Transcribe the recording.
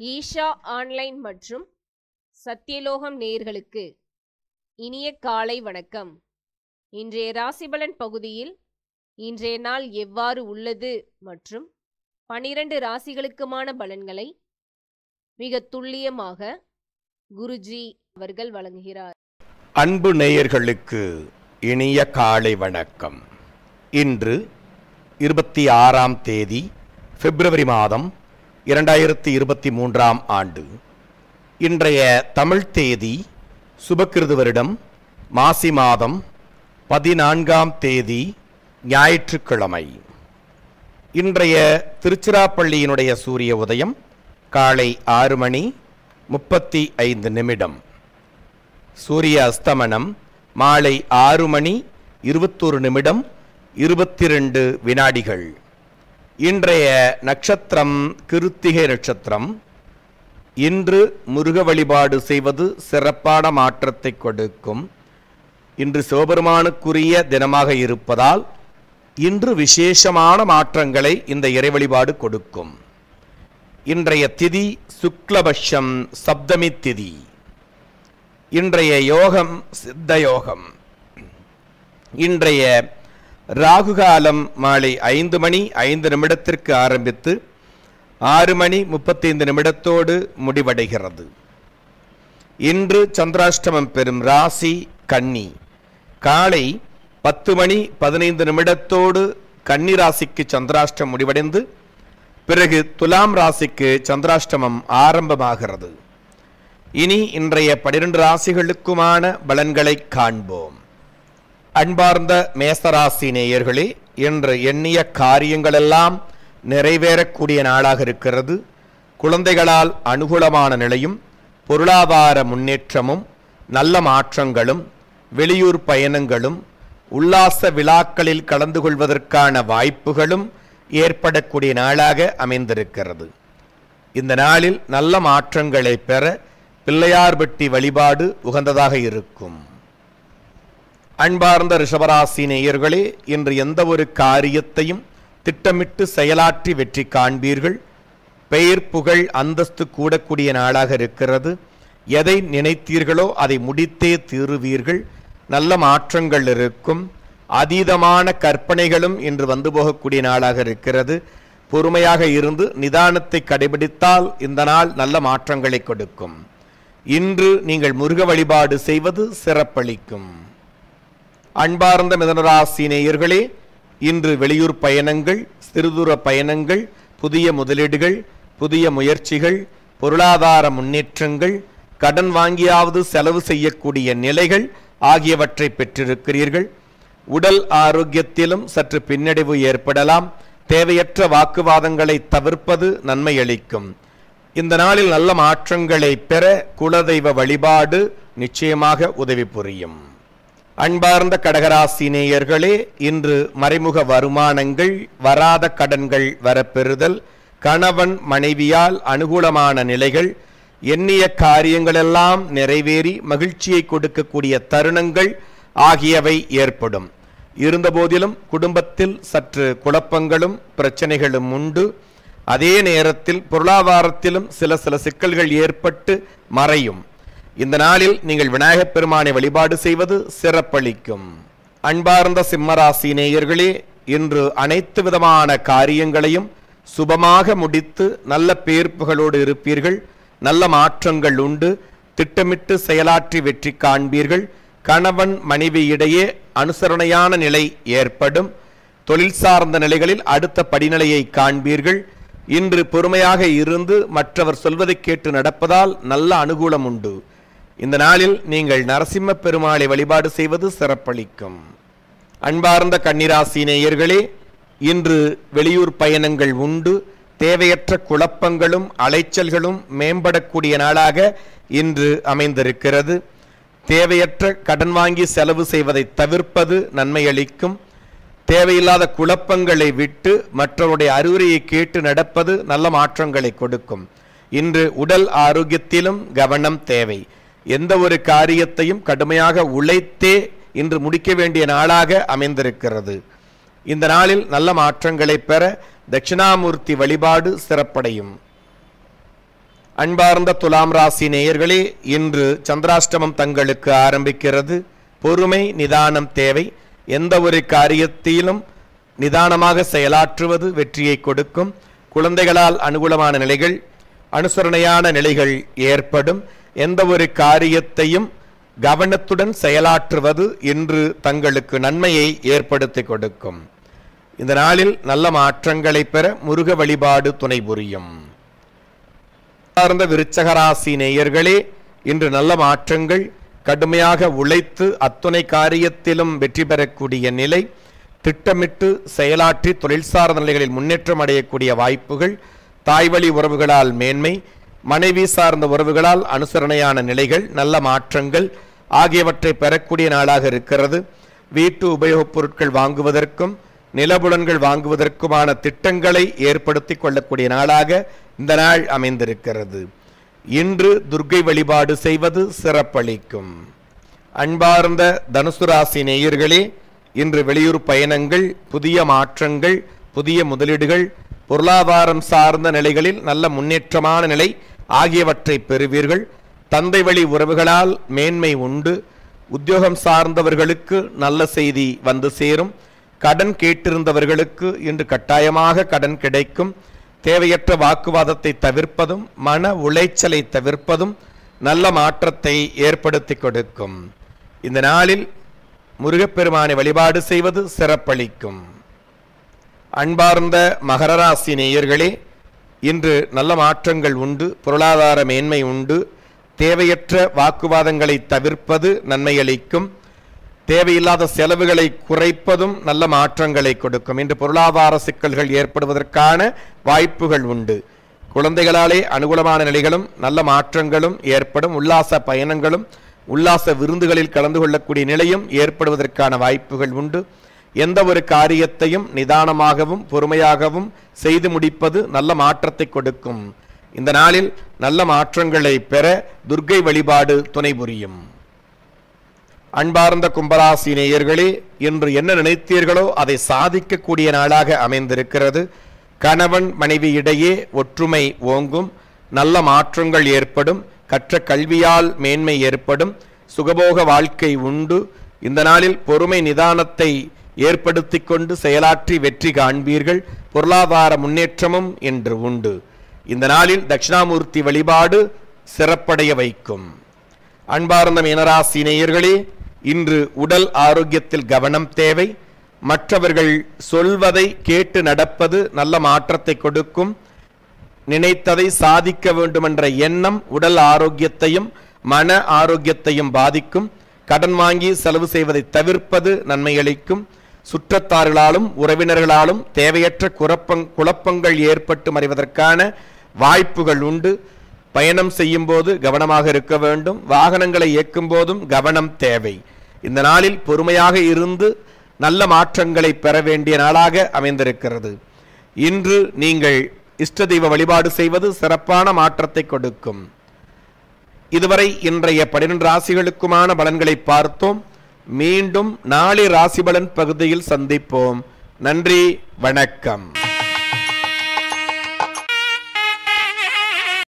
Isha online மற்றும் சத்தியலோகம் நேயர்களுக்கு இனிய காலை வணக்கம் இன்றைய ராசிபலன் பகுதியில் இன்றைய நாள் எவ்வாறு உள்ளது மற்றும் பனிரெண்டு ராசிகளுக்குமான பலன்களை மிக துல்லியமாக குருஜி அவர்கள் வழங்குகிறார் அன்பு நேயர்களுக்கு இனிய காலை வணக்கம் இன்று இருபத்தி ஆறாம் தேதி பிப்ரவரி மாதம் இரண்டாயிரத்தி இருபத்தி மூன்றாம் ஆண்டு இன்றைய தமிழ் தேதி சுபக்கிருது வருடம் மாசி மாதம் பதினான்காம் தேதி ஞாயிற்றுக்கிழமை இன்றைய திருச்சிராப்பள்ளியினுடைய சூரிய உதயம் காலை ஆறு மணி முப்பத்தி ஐந்து நிமிடம் சூரிய அஸ்தமனம் மாலை ஆறு மணி இருபத்தொரு நிமிடம் இருபத்தி ரெண்டு வினாடிகள் இன்றைய நட்சத்திரம் கிருத்திகை நட்சத்திரம் இன்று முருக வழிபாடு செய்வது சிறப்பான மாற்றத்தை கொடுக்கும் இன்று சிவபெருமானுக்குரிய தினமாக இருப்பதால் இன்று விசேஷமான மாற்றங்களை இந்த இறை வழிபாடு கொடுக்கும் இன்றைய திதி சுக்லபட்சம் சப்தமி திதி இன்றைய யோகம் சித்த யோகம் இன்றைய ராகுகாலம் மாலை ஐந்து மணி ஐந்து நிமிடத்திற்கு ஆரம்பித்து ஆறு மணி முப்பத்தைந்து நிமிடத்தோடு முடிவடைகிறது இன்று சந்திராஷ்டமம் பெறும் ராசி கன்னி காலை பத்து மணி பதினைந்து நிமிடத்தோடு கன்னி ராசிக்கு சந்திராஷ்டம் முடிவடைந்து பிறகு துலாம் ராசிக்கு சந்திராஷ்டமம் ஆரம்பமாகிறது இனி இன்றைய பனிரெண்டு ராசிகளுக்குமான பலன்களை காண்போம் அன்பார்ந்த மேசராசி நேயர்களே இன்று எண்ணிய காரியங்களெல்லாம் நிறைவேறக்கூடிய நாளாக இருக்கிறது குழந்தைகளால் அனுகூலமான நிலையும் பொருளாதார முன்னேற்றமும் நல்ல மாற்றங்களும் வெளியூர் பயணங்களும் உல்லாச விழாக்களில் கலந்து கொள்வதற்கான வாய்ப்புகளும் ஏற்படக்கூடிய நாளாக அமைந்திருக்கிறது இந்த நாளில் நல்ல மாற்றங்களை பெற பிள்ளையார்பட்டி வழிபாடு உகந்ததாக இருக்கும் அன்பார்ந்த ரிஷபராசி நேயர்களே இன்று எந்த ஒரு காரியத்தையும் திட்டமிட்டு செயலாற்றி வெற்றி காண்பீர்கள் பெயர் புகழ் அந்தஸ்து கூடக்கூடிய நாளாக இருக்கிறது எதை நினைத்தீர்களோ அதை முடித்தே தீருவீர்கள் நல்ல மாற்றங்கள் இருக்கும் அதீதமான கற்பனைகளும் இன்று வந்து போகக்கூடிய நாளாக இருக்கிறது பொறுமையாக இருந்து நிதானத்தை கடைபிடித்தால் இந்த நாள் நல்ல மாற்றங்களை கொடுக்கும் இன்று நீங்கள் முருக வழிபாடு செய்வது சிறப்பளிக்கும் அன்பார்ந்த மிதனராசி நேயர்களே இன்று வெளியூர் பயணங்கள் சிறுதூர பயணங்கள் புதிய முதலீடுகள் புதிய முயற்சிகள் பொருளாதார முன்னேற்றங்கள் கடன் வாங்கியாவது செலவு செய்யக்கூடிய நிலைகள் ஆகியவற்றை பெற்றிருக்கிறீர்கள் உடல் ஆரோக்கியத்திலும் சற்று பின்னடைவு ஏற்படலாம் தேவையற்ற வாக்குவாதங்களை தவிர்ப்பது நன்மை அளிக்கும் இந்த நாளில் நல்ல மாற்றங்களை பெற குலதெய்வ வழிபாடு நிச்சயமாக உதவி புரியும் அன்பார்ந்த கடகராசி நேயர்களே இன்று மறைமுக வருமானங்கள் வராத கடன்கள் வரப்பெறுதல் கணவன் மனைவியால் அனுகூலமான நிலைகள் எண்ணிய காரியங்களெல்லாம் நிறைவேறி மகிழ்ச்சியை கொடுக்கக்கூடிய தருணங்கள் ஆகியவை ஏற்படும் இருந்தபோதிலும் குடும்பத்தில் சற்று குழப்பங்களும் பிரச்சனைகளும் உண்டு அதே நேரத்தில் பொருளாதாரத்திலும் சில சில சிக்கல்கள் ஏற்பட்டு மறையும் இந்த நாளில் நீங்கள் விநாயகப் பெருமானை வழிபாடு செய்வது சிறப்பளிக்கும் அன்பார்ந்த சிம்மராசி நேயர்களே இன்று அனைத்து விதமான காரியங்களையும் சுபமாக முடித்து நல்ல பேர்ப்புகளோடு இருப்பீர்கள் நல்ல மாற்றங்கள் உண்டு திட்டமிட்டு செயலாற்றி வெற்றி காண்பீர்கள் கணவன் மனைவி இடையே அனுசரணையான நிலை ஏற்படும் தொழில் சார்ந்த நிலைகளில் அடுத்த படிநிலையை காண்பீர்கள் இன்று பொறுமையாக இருந்து மற்றவர் சொல்வதை கேட்டு நடப்பதால் நல்ல அனுகூலம் உண்டு இந்த நாளில் நீங்கள் நரசிம்ம பெருமாளை வழிபாடு செய்வது சிறப்பளிக்கும் அன்பார்ந்த கன்னிராசி நேயர்களே இன்று வெளியூர் பயணங்கள் உண்டு தேவையற்ற குழப்பங்களும் அலைச்சல்களும் மேம்படக்கூடிய நாளாக இன்று அமைந்திருக்கிறது தேவையற்ற கடன் வாங்கி செலவு செய்வதை தவிர்ப்பது நன்மை அளிக்கும் தேவையில்லாத குழப்பங்களை விட்டு மற்றவருடைய அறிவுரையை கேட்டு நடப்பது நல்ல மாற்றங்களை கொடுக்கும் இன்று உடல் ஆரோக்கியத்திலும் கவனம் தேவை எந்த ஒரு காரியத்தையும் கடுமையாக உழைத்தே இன்று முடிக்க வேண்டிய நாளாக அமைந்திருக்கிறது இந்த நாளில் நல்ல மாற்றங்களை பெற தட்சிணாமூர்த்தி வழிபாடு சிறப்படையும் அன்பார்ந்த துலாம் ராசி நேயர்களே இன்று சந்திராஷ்டமம் தங்களுக்கு ஆரம்பிக்கிறது பொறுமை நிதானம் தேவை எந்த ஒரு காரியத்திலும் நிதானமாக செயலாற்றுவது வெற்றியை கொடுக்கும் குழந்தைகளால் அனுகூலமான நிலைகள் அனுசரணையான நிலைகள் ஏற்படும் எந்த ஒரு காரியத்தையும் கவனத்துடன் செயலாற்றுவது இன்று தங்களுக்கு நன்மையை ஏற்படுத்தி கொடுக்கும் இந்த நாளில் நல்ல மாற்றங்களை பெற முருக வழிபாடு துணை புரியும் சார்ந்த விருச்சகராசி நேயர்களே இன்று நல்ல மாற்றங்கள் கடுமையாக உழைத்து அத்துணை காரியத்திலும் வெற்றி பெறக்கூடிய நிலை திட்டமிட்டு செயலாற்றி தொழில் சார்ந்த நிலைகளில் முன்னேற்றம் அடையக்கூடிய வாய்ப்புகள் தாய்வழி உறவுகளால் மேன்மை மனைவி சார்ந்த உறவுகளால் அனுசரணையான நிலைகள் நல்ல மாற்றங்கள் ஆகியவற்றை பெறக்கூடிய நாளாக இருக்கிறது வீட்டு உபயோகப் பொருட்கள் வாங்குவதற்கும் நிலபுலன்கள் வாங்குவதற்குமான திட்டங்களை ஏற்படுத்தி கொள்ளக்கூடிய நாளாக இந்த நாள் அமைந்திருக்கிறது இன்று துர்க்கை வழிபாடு செய்வது சிறப்பளிக்கும் அன்பார்ந்த தனுசு ராசி நேயர்களே இன்று வெளியூர் பயணங்கள் புதிய மாற்றங்கள் புதிய முதலீடுகள் பொருளாதாரம் சார்ந்த நிலைகளில் நல்ல முன்னேற்றமான நிலை ஆகியவற்றை பெறுவீர்கள் தந்தை வழி உறவுகளால் மேன்மை உண்டு உத்தியோகம் சார்ந்தவர்களுக்கு நல்ல செய்தி வந்து சேரும் கடன் கேட்டிருந்தவர்களுக்கு இன்று கட்டாயமாக கடன் கிடைக்கும் தேவையற்ற வாக்குவாதத்தை தவிர்ப்பதும் மன உளைச்சலை தவிர்ப்பதும் நல்ல மாற்றத்தை ஏற்படுத்தி கொடுக்கும் இந்த நாளில் முருகப்பெருமானை வழிபாடு செய்வது சிறப்பளிக்கும் அன்பார்ந்த மகர ராசி நேயர்களே இன்று நல்ல மாற்றங்கள் உண்டு பொருளாதார மேன்மை உண்டு தேவையற்ற வாக்குவாதங்களை தவிர்ப்பது நன்மையளிக்கும் தேவையில்லாத செலவுகளை குறைப்பதும் நல்ல மாற்றங்களை கொடுக்கும் இன்று பொருளாதார சிக்கல்கள் ஏற்படுவதற்கான வாய்ப்புகள் உண்டு குழந்தைகளாலே அனுகூலமான நிலைகளும் நல்ல மாற்றங்களும் ஏற்படும் உல்லாச பயணங்களும் உல்லாச விருந்துகளில் கலந்து கொள்ளக்கூடிய நிலையும் ஏற்படுவதற்கான வாய்ப்புகள் உண்டு எந்த ஒரு காரியத்தையும் நிதானமாகவும் பொறுமையாகவும் செய்து முடிப்பது நல்ல மாற்றத்தை கொடுக்கும் இந்த நாளில் நல்ல மாற்றங்களை பெற துர்க்கை வழிபாடு துணை புரியும் அன்பார்ந்த கும்பராசி நேயர்களே இன்று என்ன நினைத்தீர்களோ அதை சாதிக்கக்கூடிய நாளாக அமைந்திருக்கிறது கணவன் மனைவி இடையே ஒற்றுமை ஓங்கும் நல்ல மாற்றங்கள் ஏற்படும் கற்ற கல்வியால் மேன்மை ஏற்படும் சுகபோக வாழ்க்கை உண்டு இந்த நாளில் பொறுமை நிதானத்தை ஏற்படுத்தி கொண்டு செயலாற்றி வெற்றி காண்பீர்கள் பொருளாதார முன்னேற்றமும் என்று உண்டு இந்த நாளில் தட்சிணாமூர்த்தி வழிபாடு சிறப்படைய வைக்கும் அன்பார்ந்த மீனராசி நேயர்களே இன்று உடல் ஆரோக்கியத்தில் கவனம் தேவை மற்றவர்கள் சொல்வதை கேட்டு நடப்பது நல்ல மாற்றத்தை கொடுக்கும் நினைத்ததை சாதிக்க வேண்டுமென்ற எண்ணம் உடல் ஆரோக்கியத்தையும் மன ஆரோக்கியத்தையும் பாதிக்கும் கடன் வாங்கி செலவு செய்வதை தவிர்ப்பது நன்மையளிக்கும் சுற்றத்தார்களாலும் உறவினர்களாலும் தேவையற்ற குழப்பங் குழப்பங்கள் ஏற்பட்டு மறைவதற்கான வாய்ப்புகள் உண்டு பயணம் செய்யும் போது கவனமாக இருக்க வேண்டும் வாகனங்களை இயக்கும் போதும் கவனம் தேவை இந்த நாளில் பொறுமையாக இருந்து நல்ல மாற்றங்களை பெற வேண்டிய நாளாக அமைந்திருக்கிறது இன்று நீங்கள் இஷ்ட தெய்வ வழிபாடு செய்வது சிறப்பான மாற்றத்தை கொடுக்கும் இதுவரை இன்றைய பன்னிரண்டு ராசிகளுக்குமான பலன்களை பார்த்தோம் மீண்டும் நாளை ராசி பலன் பகுதியில் சந்திப்போம் நன்றி வணக்கம்